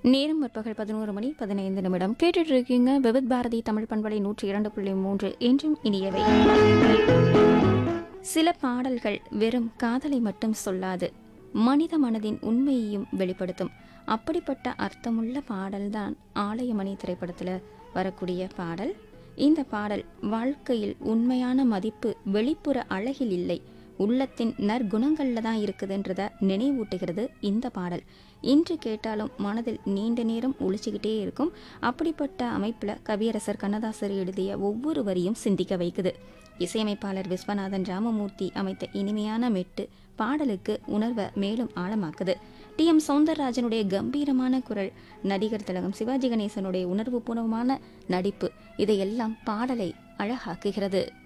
நேரம் முற்பகல் பதினோரு மணி பதினைந்து நிமிடம் கேட்டுட்டு இருக்கீங்க விவித் பாரதி தமிழ் பண்பலை நூற்றி இரண்டு புள்ளி மூன்று என்றும் இனியவை சில பாடல்கள் வெறும் காதலை மட்டும் சொல்லாது மனித மனதின் உண்மையையும் வெளிப்படுத்தும் அப்படிப்பட்ட அர்த்தமுள்ள பாடல்தான் ஆலயமணி திரைப்படத்தில் வரக்கூடிய பாடல் இந்த பாடல் வாழ்க்கையில் உண்மையான மதிப்பு வெளிப்புற அழகில் இல்லை உள்ளத்தின் நற்குணங்கள்ல தான் இருக்குதுன்றத நினைவூட்டுகிறது இந்த பாடல் இன்று கேட்டாலும் மனதில் நீண்ட நேரம் ஒழிச்சுக்கிட்டே இருக்கும் அப்படிப்பட்ட அமைப்பில் கவியரசர் கண்ணதாசர் எழுதிய ஒவ்வொரு வரியும் சிந்திக்க வைக்குது இசையமைப்பாளர் விஸ்வநாதன் ராமமூர்த்தி அமைத்த இனிமையான மெட்டு பாடலுக்கு உணர்வை மேலும் ஆழமாக்குது டி எம் சௌந்தரராஜனுடைய கம்பீரமான குரல் நடிகர் திலகம் சிவாஜி கணேசனுடைய உணர்வுபூர்வமான நடிப்பு இதையெல்லாம் பாடலை அழகாக்குகிறது